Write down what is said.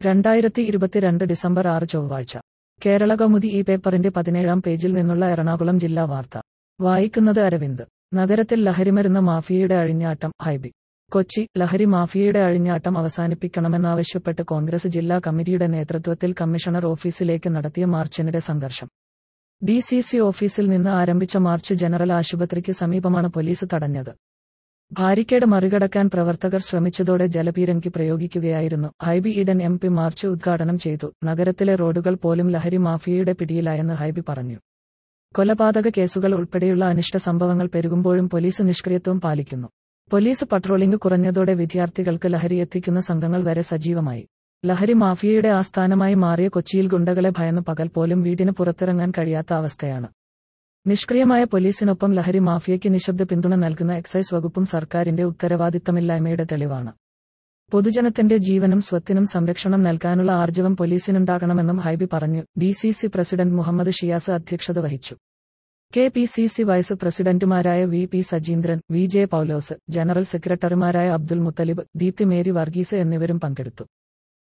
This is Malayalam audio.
രണ്ടായിരത്തി ഇരുപത്തിരണ്ട് ഡിസംബർ ആറ് ചൊവ്വാഴ്ച കേരള കൗമുദി ഈ പേപ്പറിന്റെ പതിനേഴാം പേജിൽ നിന്നുള്ള എറണാകുളം ജില്ലാ വാർത്ത വായിക്കുന്നത് അരവിന്ദ് നഗരത്തിൽ ലഹരിമരുന്ന് മാഫിയയുടെ അഴിഞ്ഞാട്ടം ഹൈബി കൊച്ചി ലഹരി മാഫിയയുടെ അഴിഞ്ഞാട്ടം അവസാനിപ്പിക്കണമെന്നാവശ്യപ്പെട്ട് കോൺഗ്രസ് ജില്ലാ കമ്മിറ്റിയുടെ നേതൃത്വത്തിൽ കമ്മീഷണർ ഓഫീസിലേക്ക് നടത്തിയ മാർച്ചിനിടെ സംഘർഷം ഡി സി സി ഓഫീസിൽ നിന്ന് ആരംഭിച്ച മാർച്ച് ജനറൽ ആശുപത്രിക്ക് സമീപമാണ് പോലീസ് തടഞ്ഞത് ബാരിക്കേഡ് മറികടക്കാൻ പ്രവർത്തകർ ശ്രമിച്ചതോടെ ജലപീരങ്കി പ്രയോഗിക്കുകയായിരുന്നു Hibi Eden M P march ഉദ്ഘാടനം ചെയ്തു നഗരത്തിലെ റോഡുകൾ പോലും ലഹരി മാഫിയയുടെ പിടിയിലായെന്ന് ഹൈബി പറഞ്ഞു കൊലപാതക കേസുകൾ ഉൾപ്പെടെയുള്ള അനിഷ്ട സംഭവങ്ങൾ പെരുകുമ്പോഴും പോലീസ് നിഷ്ക്രിയത്വം പാലിക്കുന്നു പോലീസ് പട്രോളിംഗ് കുറഞ്ഞതോടെ വിദ്യാർത്ഥികൾക്ക് ലഹരി എത്തിക്കുന്ന സംഘങ്ങൾ വരെ സജീവമായി ലഹരി മാഫിയയുടെ ആസ്ഥാനമായി മാറിയ കൊച്ചിയിൽ ഗുണ്ടകളെ ഭയന്ന് പകൽ പോലും വീടിന് പുറത്തിറങ്ങാൻ കഴിയാത്ത അവസ്ഥയാണ് നിഷ്ക്രിയമായ പോലീസിനൊപ്പം ലഹരി മാഫിയയ്ക്ക് നിശബ്ദ പിന്തുണ നൽകുന്ന എക്സൈസ് വകുപ്പും സർക്കാരിന്റെ ഉത്തരവാദിത്തമില്ലായ്മയുടെ തെളിവാണ് പൊതുജനത്തിന്റെ ജീവനും സ്വത്തിനും സംരക്ഷണം നൽകാനുള്ള ആർജവം പോലീസിനുണ്ടാകണമെന്നും ഹൈബി പറഞ്ഞു D C C president Muhammad Shiyas അധ്യക്ഷത വഹിച്ചു K P C C vice പ്രസിഡന്റുമാരായ V P Sajeendran V J Paulose general സെക്രട്ടറിമാരായ അബ്ദുൽ മുത്തലിബ് ദീപ്തി മേരി വർഗീസ് എന്നിവരും പങ്കെടുത്തു